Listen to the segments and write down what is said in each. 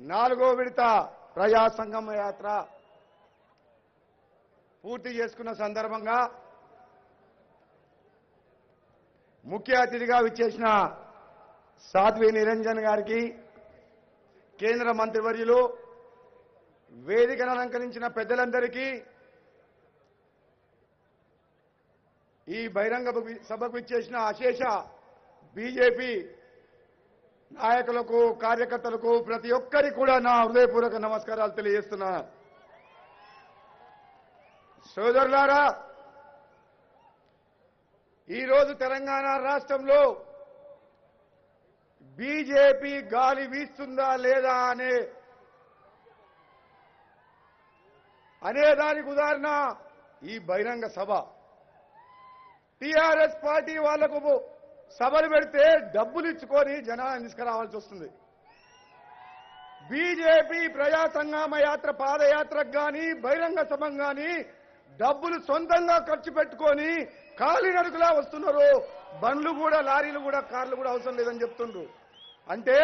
నాలుగో విడత ప్రజా సంగమ యాత్ర పూర్తి చేసుకున్న సందర్భంగా ముఖ్య అతిథిగా విచ్చేసిన సాధ్వి నిరంజన్ గారికి కేంద్ర మంత్రివర్యులు వేదికను అలంకరించిన పెద్దలందరికీ ఈ బహిరంగ సభకు విచ్చేసిన అశేష బీజేపీ నాయకులకు కార్యకర్తలకు ప్రతి ఒక్కరికి కూడా నా హృదయపూర్వక నమస్కారాలు తెలియజేస్తున్నా సోదరులారా ఈరోజు తెలంగాణ రాష్ట్రంలో బీజేపీ గాలి వీస్తుందా లేదా అనే అనేదానికి ఉదాహరణ ఈ బహిరంగ సభ టిఆర్ఎస్ పార్టీ వాళ్లకు సభలు పెడితే డబ్బులు ఇచ్చుకొని జనాన్ని తీసుకురావాల్సి వస్తుంది బీజేపీ ప్రజా సంగ్రామ యాత్ర పాదయాత్రకు గాని బహిరంగ సభకు గాని డబ్బులు సొంతంగా ఖర్చు పెట్టుకొని కాలినడుగులా వస్తున్నారు బండ్లు కూడా లారీలు కూడా కార్లు కూడా అవసరం లేదని చెప్తుండ్రు అంటే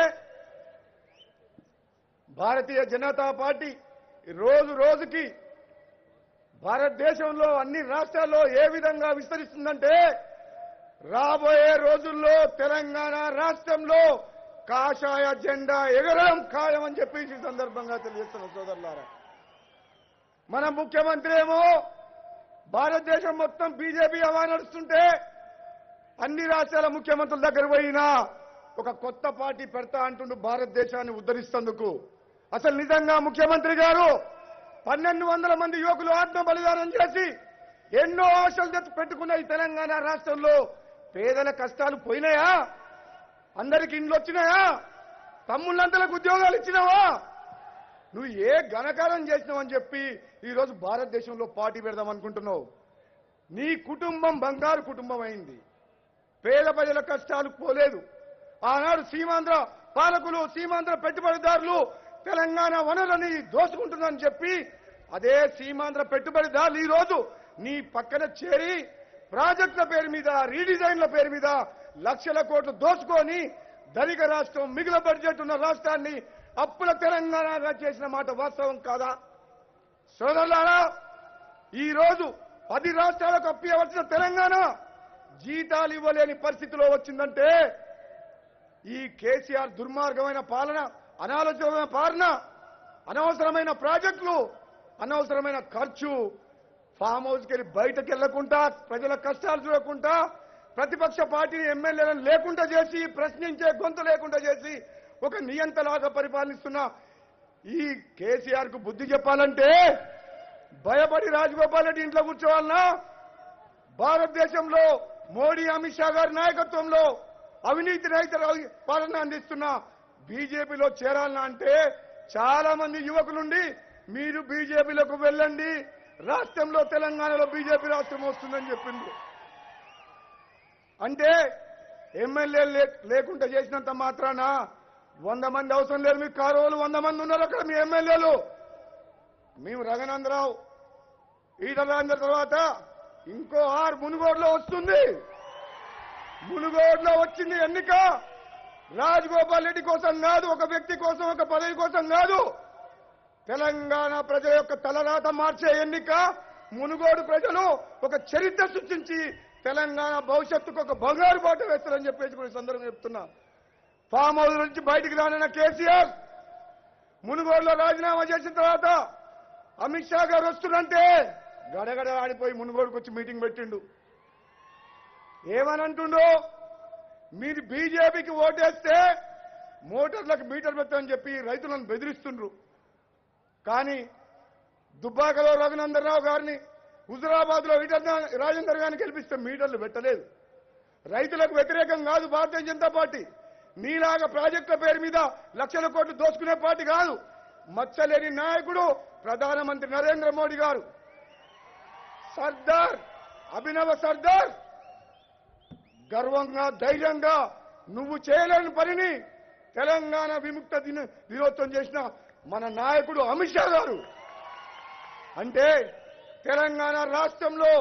భారతీయ జనతా పార్టీ రోజు రోజుకి భారతదేశంలో అన్ని రాష్ట్రాల్లో ఏ విధంగా విస్తరిస్తుందంటే రాబోయే రోజుల్లో తెలంగాణ రాష్ట్రంలో కాషాయ జెండా ఎగరడం ఖాయమని చెప్పి ఈ సందర్భంగా తెలియజేస్తున్న సోదరులారా మన ముఖ్యమంత్రి ఏమో భారతదేశం మొత్తం బీజేపీ హవా నడుస్తుంటే అన్ని రాష్ట్రాల ముఖ్యమంత్రుల దగ్గర పోయినా ఒక కొత్త పార్టీ పెడతా అంటుండు భారతదేశాన్ని ఉద్ధరిస్తందుకు అసలు నిజంగా ముఖ్యమంత్రి గారు పన్నెండు వందల మంది యువకులు ఆత్మ బలిదానం చేసి ఎన్నో ఆశలు తెచ్చి పెట్టుకున్న ఈ తెలంగాణ రాష్ట్రంలో పేదల కష్టాలు పోయినాయా అందరికి ఇండ్లు వచ్చినాయా తమ్ముళ్ళంతలకు ఉద్యోగాలు ఇచ్చినావా నువ్వు ఏ ఘనకారం చేసినావని చెప్పి ఈరోజు భారతదేశంలో పార్టీ పెడదాం అనుకుంటున్నావు నీ కుటుంబం బంగారు కుటుంబం అయింది పేద ప్రజల కష్టాలు పోలేదు ఆనాడు సీమాంధ్ర పాలకులు సీమాంధ్ర పెట్టుబడిదారులు తెలంగాణ వనరులని దోచుకుంటుందని చెప్పి అదే సీమాంధ్ర పెట్టుబడిదారులు ఈ రోజు నీ పక్కన చేరి ప్రాజెక్టుల పేరు మీద రీడిజైన్ల పేరు మీద లక్షల కోట్లు దోచుకొని ధనిక రాష్ట్రం మిగిలిన బడ్జెట్ ఉన్న రాష్ట్రాన్ని అప్పుల తెలంగాణగా చేసిన మాట వాస్తవం కాదా సోదరులారా ఈ రోజు పది రాష్ట్రాలకు అప్పియవలసిన తెలంగాణ జీతాలు ఇవ్వలేని పరిస్థితిలో వచ్చిందంటే ఈ కేసీఆర్ దుర్మార్గమైన పాలన అనాలోచితమైన పాలన అనవసరమైన ప్రాజెక్టులు అనవసరమైన ఖర్చు ఫామ్ హౌస్కి వెళ్ళి బయటకు వెళ్లకుండా ప్రజల కష్టాలు చూడకుండా ప్రతిపక్ష పార్టీని ఎమ్మెల్యేలను లేకుండా చేసి ప్రశ్నించే గొంతు లేకుండా చేసి ఒక నియంతలాగా పరిపాలిస్తున్న ఈ కేసీఆర్ కు బుద్ధి చెప్పాలంటే భయపడి రాజగోపాల్ రెడ్డి ఇంట్లో కూర్చోవాలన్నా భారతదేశంలో మోడీ అమిత్ షా గారి నాయకత్వంలో అవినీతి రహిత రా- పాలన అందిస్తున్న బీజేపీలో చేరాలన్నా అంటే చాలా మంది యువకులుండి మీరు బీజేపీలోకి వెళ్ళండి రాష్ట్రంలో తెలంగాణలో బీజేపీ రాష్ట్రం వస్తుందని చెప్పింది అంటే ఎమ్మెల్యే లేకుండా చేసినంత మాత్రాన వంద మంది అవసరం లేదు మీ కారువులు వంద మంది ఉన్నారు అక్కడ మీ ఎమ్మెల్యేలు మేము రఘునందరావు ఈటలందరి తర్వాత ఇంకో ఆరు మునుగోడులో వస్తుంది మునుగోడులో వచ్చింది ఎన్నిక రాజగోపాల్ రెడ్డి కోసం కాదు ఒక వ్యక్తి కోసం ఒక పదవి కోసం కాదు తెలంగాణ ప్రజల యొక్క తలరాత మార్చే ఎన్నిక మునుగోడు ప్రజలు ఒక చరిత్ర సృష్టించి తెలంగాణ భవిష్యత్తుకు ఒక బంగారు బాట వేస్తారని చెప్పేసి కూడా ఈ సందర్భంగా చెప్తున్నా ఫామ్ హౌస్ నుంచి బయటికి రానన్న కేసీఆర్ మునుగోడులో రాజీనామా చేసిన తర్వాత అమిత్ షా గారు వస్తున్నంటే గడగడ ఆడిపోయి మునుగోడుకు వచ్చి మీటింగ్ పెట్టిండు ఏమని అంటుండో మీరు బీజేపీకి ఓటేస్తే మోటార్లకు మీటర్ పెట్టమని చెప్పి రైతులను బెదిరిస్తుండ్రు కానీ దుబ్బాకలో రఘునందనరావు గారిని హుజురాబాద్ లో ఈటల రాజేందర్ గారిని గెలిపిస్తే మీటర్లు పెట్టలేదు రైతులకు వ్యతిరేకం కాదు భారతీయ జనతా పార్టీ నీలాగా ప్రాజెక్టుల పేరు మీద లక్షల కోట్లు దోచుకునే పార్టీ కాదు మచ్చలేని నాయకుడు ప్రధానమంత్రి నరేంద్ర మోడీ గారు సర్దార్ అభినవ సర్దార్ గర్వంగా ధైర్యంగా నువ్వు చేయలేని పనిని తెలంగాణ విముక్త దిన దినోత్సవం చేసిన మన నాయకుడు అమిత్ షా గారు అంటే తెలంగాణ రాష్ట్రంలో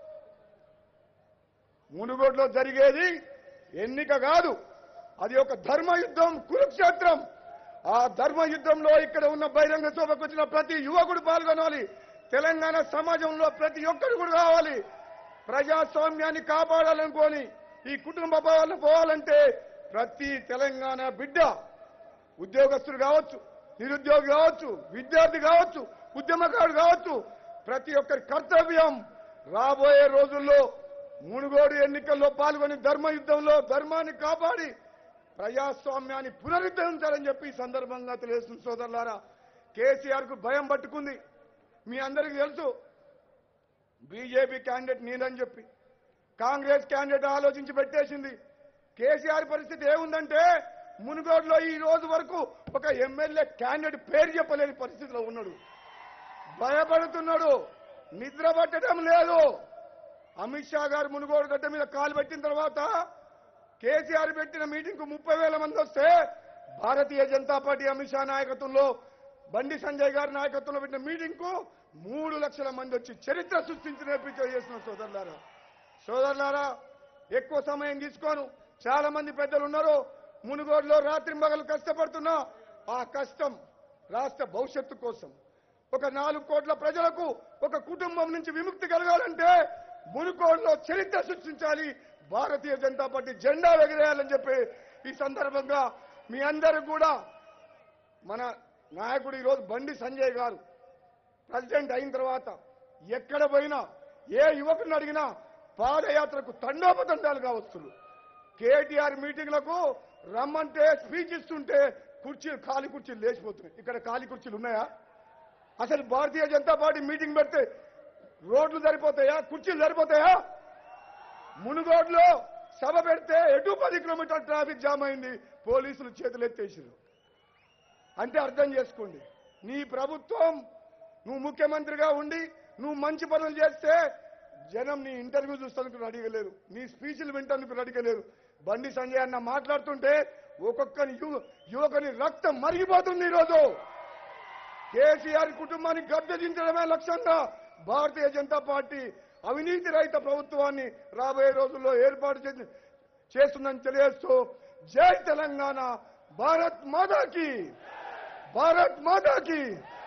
మునుగోడులో జరిగేది ఎన్నిక కాదు అది ఒక ధర్మ యుద్ధం కురుక్షేత్రం ఆ ధర్మ యుద్ధంలో ఇక్కడ ఉన్న బహిరంగ సభకు వచ్చిన ప్రతి యువకుడు పాల్గొనాలి తెలంగాణ సమాజంలో ప్రతి ఒక్కరు కూడా కావాలి ప్రజాస్వామ్యాన్ని కాపాడాలనుకోని ఈ కుటుంబ భావాలు పోవాలంటే ప్రతి తెలంగాణ బిడ్డ ఉద్యోగస్తుడు కావచ్చు నిరుద్యోగి కావచ్చు విద్యార్థి కావచ్చు ఉద్యమకారుడు కావచ్చు ప్రతి ఒక్కరి కర్తవ్యం రాబోయే రోజుల్లో మునుగోడు ఎన్నికల్లో పాల్గొని ధర్మ యుద్ధంలో ధర్మాన్ని కాపాడి ప్రజాస్వామ్యాన్ని పునరుద్ధరించాలని చెప్పి ఈ సందర్భంగా తెలియజేస్తుంది సోదరులారా కేసీఆర్ కు భయం పట్టుకుంది మీ అందరికీ తెలుసు బీజేపీ క్యాండిడేట్ నేనని చెప్పి కాంగ్రెస్ క్యాండిడేట్ ఆలోచించి పెట్టేసింది కేసీఆర్ పరిస్థితి ఏముందంటే మునుగోడులో ఈ రోజు వరకు ఒక ఎమ్మెల్యే క్యాండిడేట్ పేరు చెప్పలేని పరిస్థితిలో ఉన్నాడు భయపడుతున్నాడు నిద్ర పట్టడం లేదు అమిత్ షా గారు మునుగోడు గడ్డ మీద కాలు పెట్టిన తర్వాత కేసీఆర్ పెట్టిన మీటింగ్ కు ముప్పై వేల మంది వస్తే భారతీయ జనతా పార్టీ అమిత్ షా నాయకత్వంలో బండి సంజయ్ గారి నాయకత్వంలో పెట్టిన మీటింగ్ కు మూడు లక్షల మంది వచ్చి చరిత్ర సృష్టించిన చేస్తున్న సోదరులారా సోదరులారా ఎక్కువ సమయం తీసుకోను చాలా మంది పెద్దలు ఉన్నారు మునుగోడులో రాత్రి మగలు కష్టపడుతున్నా ఆ కష్టం రాష్ట్ర భవిష్యత్తు కోసం ఒక నాలుగు కోట్ల ప్రజలకు ఒక కుటుంబం నుంచి విముక్తి కలగాలంటే మునుగోడులో చరిత్ర సృష్టించాలి భారతీయ జనతా పార్టీ జెండా ఎగరేయాలని చెప్పి ఈ సందర్భంగా మీ అందరూ కూడా మన నాయకుడు ఈరోజు బండి సంజయ్ గారు ప్రెసిడెంట్ అయిన తర్వాత ఎక్కడ పోయినా ఏ యువకుని అడిగినా పాదయాత్రకు తండోపతండాలుగా వస్తున్నారు కేటీఆర్ మీటింగ్లకు రమ్మంటే స్పీచ్ ఇస్తుంటే కుర్చీలు ఖాళీ కుర్చీలు లేచిపోతున్నాయి ఇక్కడ ఖాళీ కుర్చీలు ఉన్నాయా అసలు భారతీయ జనతా పార్టీ మీటింగ్ పెడితే రోడ్లు సరిపోతాయా కుర్చీలు సరిపోతాయా మునుగోడులో సభ పెడితే ఎటు పది కిలోమీటర్ ట్రాఫిక్ జామ్ అయింది పోలీసులు చేతులు ఎత్తేసారు అంటే అర్థం చేసుకోండి నీ ప్రభుత్వం నువ్వు ముఖ్యమంత్రిగా ఉండి నువ్వు మంచి పనులు చేస్తే జనం నీ ఇంటర్వ్యూ చూస్తానికి రెడీగా లేరు నీ స్పీచ్లు వింటందుకు రెడీగా లేరు బండి సంజయ్ అన్న మాట్లాడుతుంటే ఒక్కొక్కని యు- యువకుని రక్తం మరిగిపోతుంది ఈరోజు కేసీఆర్ కుటుంబాన్ని గద్దెదించడమే లక్ష్యంగా భారతీయ జనతా పార్టీ అవినీతి రహిత ప్రభుత్వాన్ని రాబోయే రోజుల్లో ఏర్పాటు చేసి చేస్తుందని తెలియజేస్తూ జై తెలంగాణ భారత్ మాతాకి భారత్ మాతాకి